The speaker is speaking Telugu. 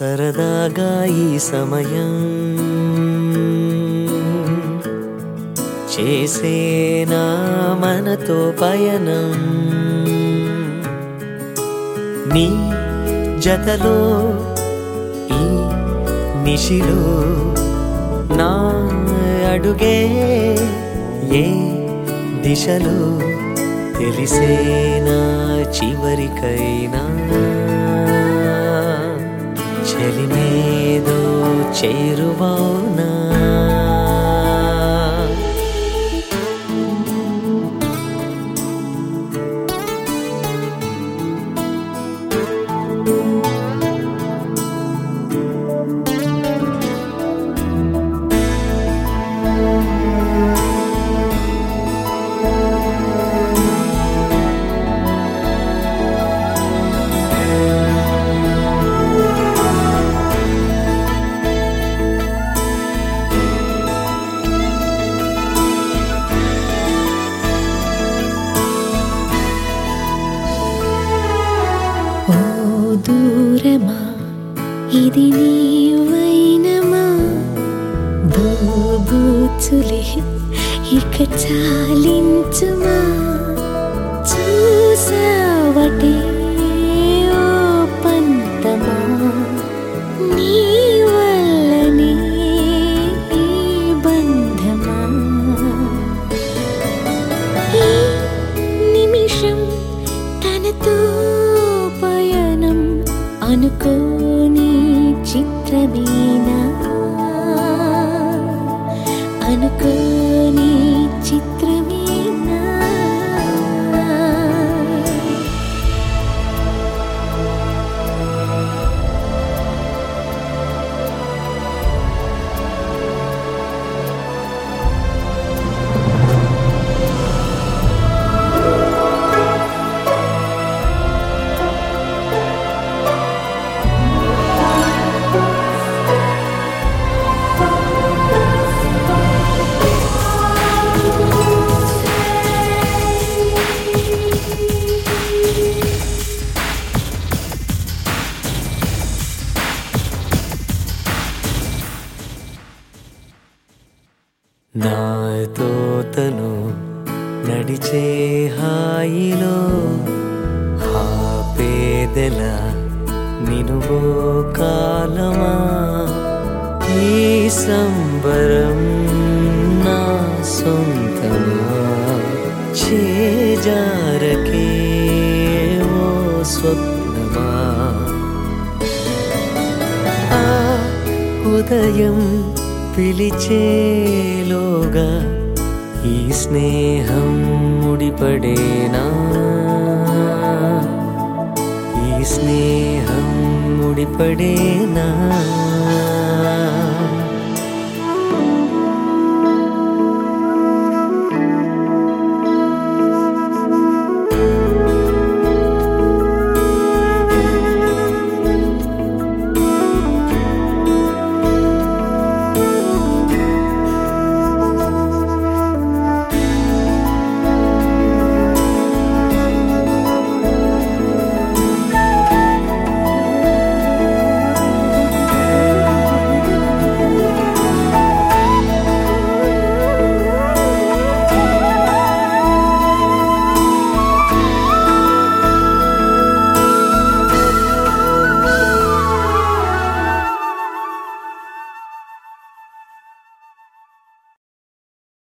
సరదాగా ఈ సమయం చేసేనా మనతో పయనం నీ జతలో ఈ నిశిలో నా అడుగే ఏ దిశలో తెలిసేనా చివరికైనా చెలిమేదో చేరువౌనా ఓ దూరమా ఇది నీ వైనమా బూబూచులే ఇక చాలించుమా చూసావటే ఓ పంతమా నీ వల్లనే ఈ బంధమా ఈ నిమిషం తనతో పయనం అనుకోని చిత్రమేనా అనుకోని చిత్రమేనా నాతో తను నడిచే హాయిలో హాపేదెల నినువో కాలమా ఈ సంబరం నా సొంతమా చేజారకే ఓ స్వప్నమా ఆ ఉదయం పిలిచేలోగా ఈ స్నేహం ముడిపడేనా ఈ స్నేహం ముడిపడేనా